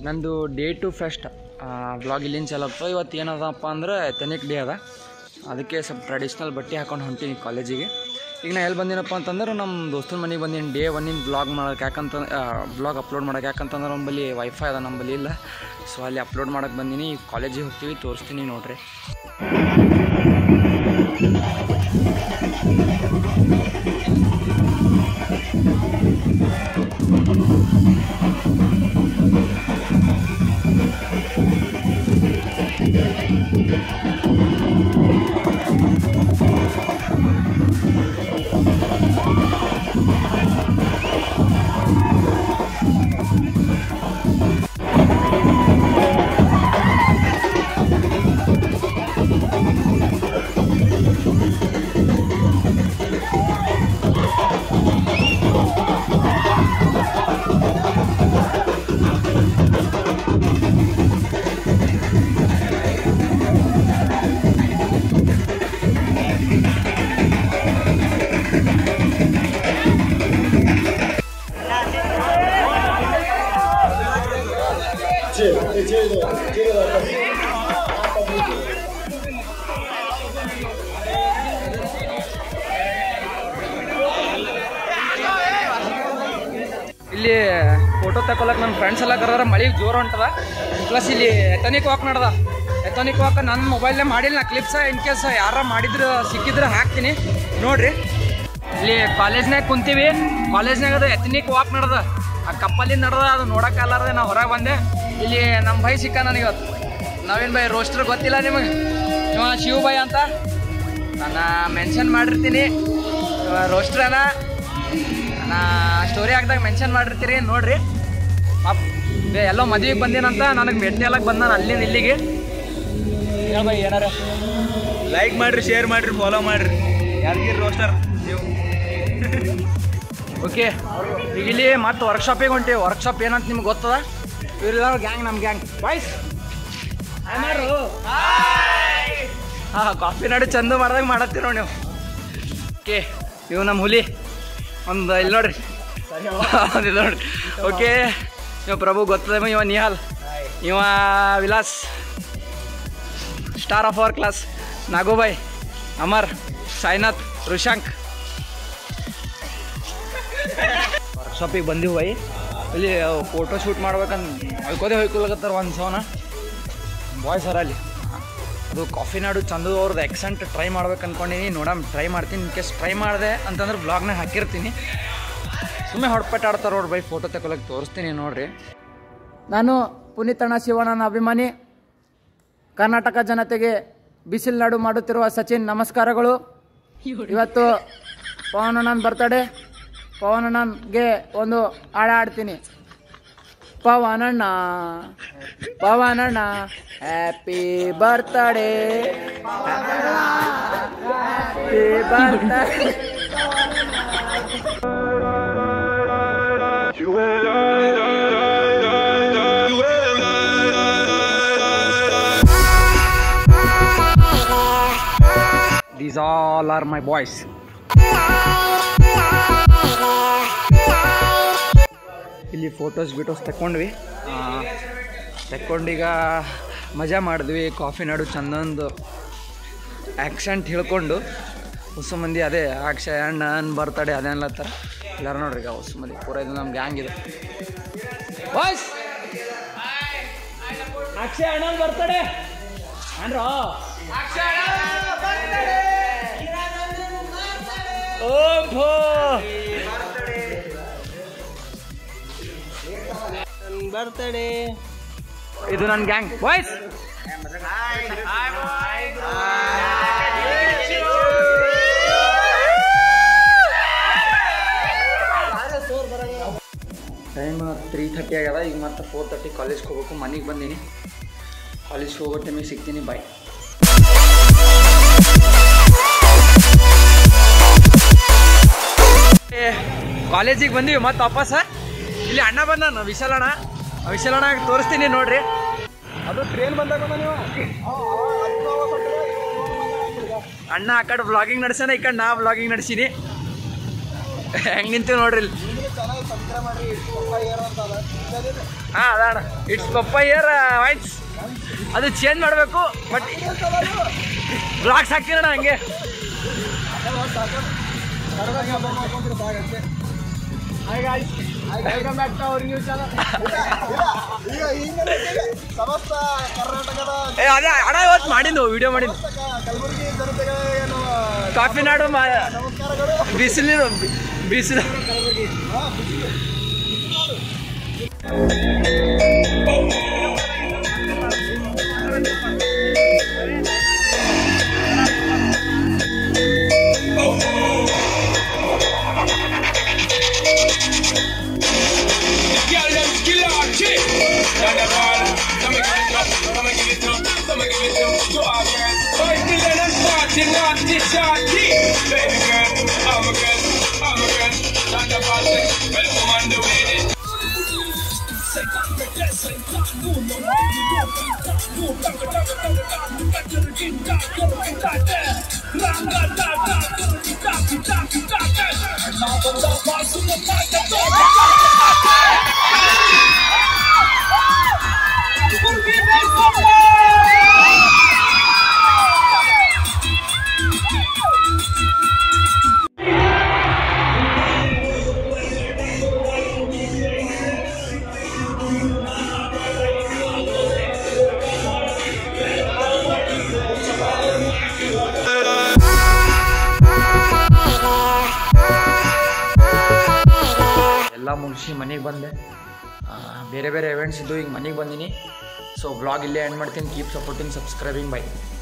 ನಂದು day to fest blog ಇಲ್ಲಿಂದ ಚಲತ್ತ ಇವತ್ತು ಏನದಪ್ಪ ಅಂದ್ರೆ ಎಥನಿಕ್ ಡೇ ಅದ ಅದಕ್ಕೆ ಸ್ವಲ್ಪ ಟ್ರೆಡಿಷ್ನಲ್ ಬಟ್ಟೆ ಹಾಕೊಂಡು ಹೊಂಟೀನಿ ಕಾಲೇಜಿಗೆ ಈಗ ನಾ ಎಲ್ಲಿ ಬಂದಿನಪ್ಪ ಅಂತಂದ್ರೆ ನಮ್ಮ ದೋಸ್ತನ ಮನೆಗೆ ಬಂದೀನಿ ಡೇ ಒನ್ನಿಂದ ಬ್ಲಾಗ್ ಮಾಡೋಕೆ ಯಾಕಂತ ಬ್ಲಾಗ್ ಅಪ್ಲೋಡ್ ಮಾಡೋಕೆ ಯಾಕಂತಂದ್ರೆ ನಮ್ಮಲ್ಲಿ ವೈಫೈ ಅದ ನಮ್ಮಲ್ಲಿ ಇಲ್ಲ ಸೊ ಅಲ್ಲಿ ಅಪ್ಲೋಡ್ ಮಾಡೋಕೆ ಬಂದೀನಿ ಈಗ ಕಾಲೇಜಿಗೆ ಹೋಗ್ತೀವಿ ತೋರಿಸ್ತೀನಿ ನೋಡ್ರಿ ಇಲ್ಲಿ ಫೋಟೋ ತಗೊಳಕ್ ನನ್ನ ಫ್ರೆಂಡ್ಸ್ ಎಲ್ಲ ಕರೆದ್ರ ಮಳೆ ಜೋರು ಹೊಂಟದ ಪ್ಲಸ್ ಇಲ್ಲಿ ಎಥನಿಕ್ ವಾಕ್ ನಡ್ದ ಎಥನಿಕ್ ವಾಕ್ ನನ್ನ ಮೊಬೈಲ್ನೇ ಮಾಡಿಲ್ಲ ನಾ ಕ್ಲಿಪ್ಸ ಇನ್ ಕೇಸ್ ಯಾರ ಮಾಡಿದ್ರೆ ಸಿಕ್ಕಿದ್ರೆ ಹಾಕ್ತೀನಿ ನೋಡ್ರಿ ಇಲ್ಲಿ ಕಾಲೇಜ್ನಾಗ ಕುಂತೀವಿ ಕಾಲೇಜ್ನಾಗ ಅದು ಎಥನಿಕ್ ವಾಕ್ ನಡ್ದ ಆ ಕಪ್ಪಲಿಂದ ನಡ್ದ ಅದು ನೋಡೋಕ್ಕಾಗಲಾರ್ದೆ ನಾ ಹೊರಗೆ ಬಂದೆ ಇಲ್ಲಿ ನಮ್ಮ ಭೈ ಸಿಕ್ಕ ನನಗೆ ಇವತ್ತು ನವೀನ್ ಬೈ ರೋಸ್ಟರ್ ಗೊತ್ತಿಲ್ಲ ನಿಮಗೆ ಇವ ಶಿವ ಬೈ ಅಂತ ನಾನು ಮೆನ್ಷನ್ ಮಾಡಿರ್ತೀನಿ ಇವ ರೋಸ್ಟರ್ ಅದ ನಾ ಸ್ಟೋರಿ ಹಾಕ್ದಾಗ ಮೆನ್ಷನ್ ಮಾಡಿರ್ತೀರಿ ನೋಡ್ರಿ ಅಪ್ ಬೇ ಎಲ್ಲೋ ಮದುವೆಗೆ ಬಂದೇನಂತ ನನಗೆ ಮೆಟ್ನೆಲಕ್ಕೆ ಬಂದಾನ ಅಲ್ಲಿಂದ ಇಲ್ಲಿಗೆ ಹೇಳ್ಬೈ ಏನಾರ ಲೈಕ್ ಮಾಡ್ರಿ ಶೇರ್ ಮಾಡ್ರಿ ಫಾಲೋ ಮಾಡ್ರಿ ಯಾರಿಗಿರ್ ರೋಸ್ಟರ್ ನೀವು ಓಕೆ ಈಗ ಇಲ್ಲಿ ಮತ್ತೆ ವರ್ಕ್ಶಾಪಿಗೆ ಹೊಂಟೀವಿ ವರ್ಕ್ಶಾಪ್ ಏನಂತ ನಿಮ್ಗೆ ಗೊತ್ತದ ಇವರೆಲ್ಲ ಗ್ಯಾಂಗ್ ನಮ್ಮ ಗ್ಯಾಂಗ್ ಬಾಯ್ಸ್ ಹಾಂ ಕಾಫಿ ನಾಡು ಚಂದ ಮಾಡ್ದಾಗ ಮಾಡತ್ತೀರೋ ನೀವು ಓಕೆ ಇವು ನಮ್ಮ ಹುಲಿ ಒಂದು ಇಲ್ಲಿ ನೋಡ್ರಿ ಒಂದು ಇಲ್ಲಿ ನೋಡ್ರಿ ಓಕೆ ಇವ ಪ್ರಭು ಗೊತ್ತದ ಇವ ನಿಹಾಲ್ ಇವ Vilas star of our class Nagobai Amar Sainath Rishank ವರ್ಕ್ಶಾಪಿಗೆ ಬಂದಿವಿ ಬೈ ಇಲ್ಲಿ ಫೋಟೋ ಶೂಟ್ ಮಾಡ್ಬೇಕಂತ ಹೊಯ್ಕೋದೆ ಹೊಯ್ಕೊಳಕತ್ತಾರ ಒಂದು ಸವನ ಬಾಯ್ಸ್ ಅರ ಅಲ್ಲಿ ಅದು ಕಾಫಿ ನಾಡು ಚಂದು ಅವ್ರದ್ದು ಎಕ್ಸೆಂಟ್ ಟ್ರೈ ಮಾಡ್ಬೇಕು ಅನ್ಕೊಂಡಿನಿ ನೋಡಮ್ ಟ್ರೈ ಮಾಡ್ತೀನಿ ಇನ್ ಕೇಸ್ ಟ್ರೈ ಮಾಡಿದೆ ಅಂತಂದ್ರೆ ಬ್ಲಾಗ್ನಾಗ ಹಾಕಿರ್ತೀನಿ ಸುಮ್ಮನೆ ಹೊಡ್ಪಟ್ಟ ಆಡ್ತಾರ ಅವ್ರು ಬೈ ಫೋಟೋ ತಗೊಳಕ್ಕೆ ತೋರಿಸ್ತೀನಿ ನೋಡ್ರಿ ನಾನು ಪುನೀತಣ್ಣ ಶಿವಣ್ಣನ ಅಭಿಮಾನಿ ಕರ್ನಾಟಕ ಜನತೆಗೆ ಬಿಸಿಲು ನಾಡು ಮಾಡುತ್ತಿರುವ ಸಚಿನ್ ನಮಸ್ಕಾರಗಳು ಇವತ್ತು ಪವನಣ್ಣನ ಬರ್ತಡೇ ಪವನಣ್ಣನ್ಗೆ ಒಂದು ಹಾಡ ಹಾಡ್ತೀನಿ ಪವನಣ್ಣ ಪವನಣ್ಣ happy birthday happy birthday these all are my boys ಇಲ್ಲಿ ಫೋಟೋಸ್ ಬಿಟೋಸ್ ತಗೊಂಡ್ವಿ ತಗೊಂಡೀಗ ಮಜಾ ಮಾಡಿದ್ವಿ ಕಾಫಿ ನಾಡು ಚಂದೊಂದು ಆ್ಯಕ್ಷೆಂಟ್ ಹೇಳ್ಕೊಂಡು ಹೊಸ ಮಂದಿ ಅದೇ ಅಕ್ಷಯ ಅಣ್ಣ ಅನ್ ಬರ್ತಡೆ ಅದೇ ಅನ್ಲತ್ತಾರ ಎಲ್ಲಾರು ನೋಡ್ರಿ ಈಗ ಹೊಸ ಮಂದಿ ಪೂರ ಇದು ನಮ್ಮ ಗ್ಯಾಂಗ್ ಇದು ಬಾಯ್ಸ್ ಅಕ್ಷಯ ಅಣ್ಣ ಬರ್ತಡೆ ಅನ್ರೋ ಓ ಬರ್ತಡೇ ಇದು ನನ್ನ gang boys time three thirty ಆಗ್ಯದ ಈಗ ಮತ್ತೆ ಫೋರ್ ತರ್ಟಿ ಕಾಲೇಜ್ಗೆ ಹೋಗ್ಬೇಕು ಮನೆಗೆ ಬಂದೀನಿ ಕಾಲೇಜ್ಗೆ ಹೋಗೋ ಟೈಮಿಗೆ ಸಿಗ್ತೀನಿ ಬಾಯ್ ಕಾಲೇಜಿಗೆ ಬಂದೀವಿ ಮತ್ತೆ ವಾಪಸ್ ಇಲ್ಲಿ ಅಣ್ಣ ಬಂದಾನ ವಿಶಾಲ್ ಅಣ್ಣ ಆ ವಿಶಾಲ್ ಅಣ್ಣ ತೋರಿಸ್ತೀನಿ ನೋಡ್ರಿ ಅದು ಟ್ರೈನ್ ಬಂದಾಗ ನೀವು ಅಣ್ಣ ಆ ಕಡೆ ವ್ಲಾಗಿಂಗ್ ನಡ್ಸ್ಯಾನ ಈ ಕಡೆ ನಾ ವ್ಲಾಗಿಂಗ್ ನಡ್ಸೀನಿ ಹೆಂಗ್ ನಿಂತೀವಿ ನೋಡ್ರಿ ಇಲ್ಲಿ ಹಾಂ ಅದಣ್ಣ ಇಟ್ಸ್ ಪಪ್ಪಯ್ಯರ್ ವೈನ್ಸ್ ಅದು ಚೇಂಜ್ ಮಾಡಬೇಕು ಬಟ್ ಬ್ಲಾಕ್ಸ್ ಹಾಕ್ತೀರಣ್ಣ ಹಂಗೆ welcome back to our news channel ಈಗ ಹಿಂಗೆ ಸಮಸ್ತ ಕರ್ನಾಟಕದ ಏ ಅದೇ ಅಣ್ಣ ಇವತ್ತು ಮಾಡಿದ್ದು ವಿಡಿಯೋ ಮಾಡಿದ್ದು ಕಲಬುರಗಿ ಜನತೆಗೆ ಏನು ಕಾಫಿ ನಾಡು ಮಾ ನಮಸ್ಕಾರಗಳು ಬಿಸಿಲು ಬಿಸಿಲು Girl, them skill hard chick. Carnival, I'ma give it up, I'ma give it up, I'ma give it up to our girls. Five million and party, naughty, shorty. Baby girl, I'm a girl, I'm a girl. Carnival, welcome on the way. ಎಲ್ಲ ಮುಗಿಸಿ ಮನೆಗೆ ಬಂದೆ ಆ, ಬೇರೆ ಬೇರೆ events ಇದ್ದು ಈಗ ಮನೆಗೆ ಬಂದೀನಿ ಸೊ ಬ್ಲಾಗ್ ಇಲ್ಲೇ ಎಂಡ್ ಮಾಡ್ತೀನಿ ಕೀಪ್ ಸಪೋರ್ಟಿಂಗ್ ಸಬ್ಸ್ಕ್ರೈಬಿಂಗ್ ಬೈ